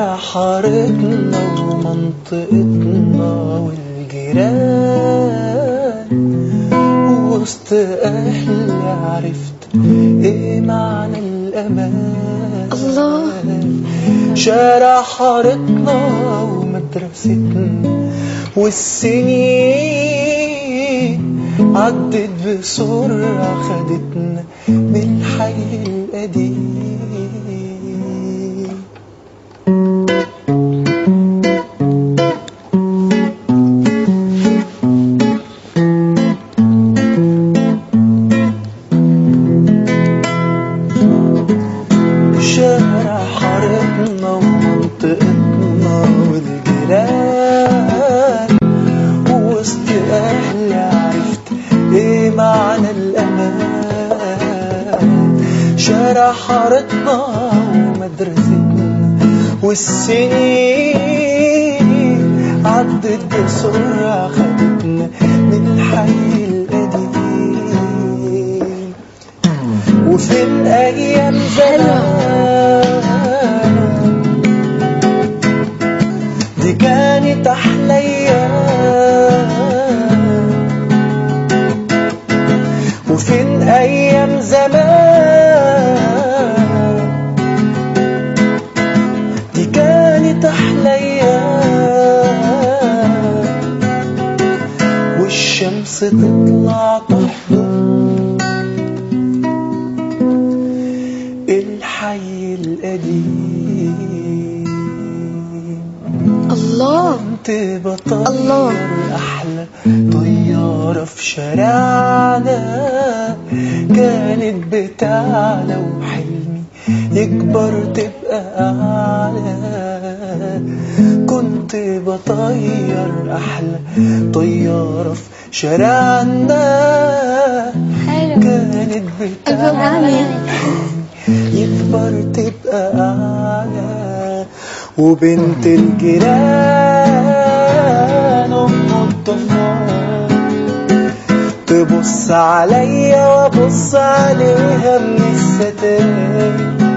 شارع حارتنا ومنطقتنا والجيران وسط أهلي عرفت إيه معنى الأمان الله. شارع حارتنا ومدرستنا والسنين عدت بسرعة خدتنا من الحي القديم شارع حارتنا ومنطقتنا والجيران وسط أهلي عرفت إيه معنى الأمان شارع حارتنا ومدرستنا والسنين عدت بسرعة خدتنا من الحي القديم وفين أيام زمان دي كانت أحلى أيام وفين أيام زمان دي كانت أحلى أيام والشمس تطلع تحضن الحي القديم الله كنت بطير الله. أحلى طيارة في شارعنا كانت بتعلى وحلمي يكبر تبقى أعلى كنت بطير أحلى طيارة في شارعنا حلو كانت ألبوم بتعلى جميل. يكبر تبقى أعلى وبنت الجيران أم الضفار تبص عليا وابص عليها من الستاير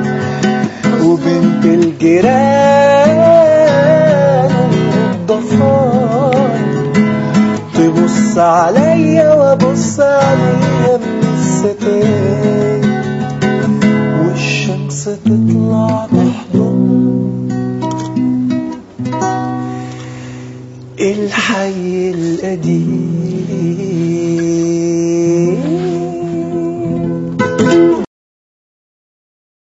وبنت الجيران أم الضفار تبص عليا وابص عليها من الستاير والشمس تطلع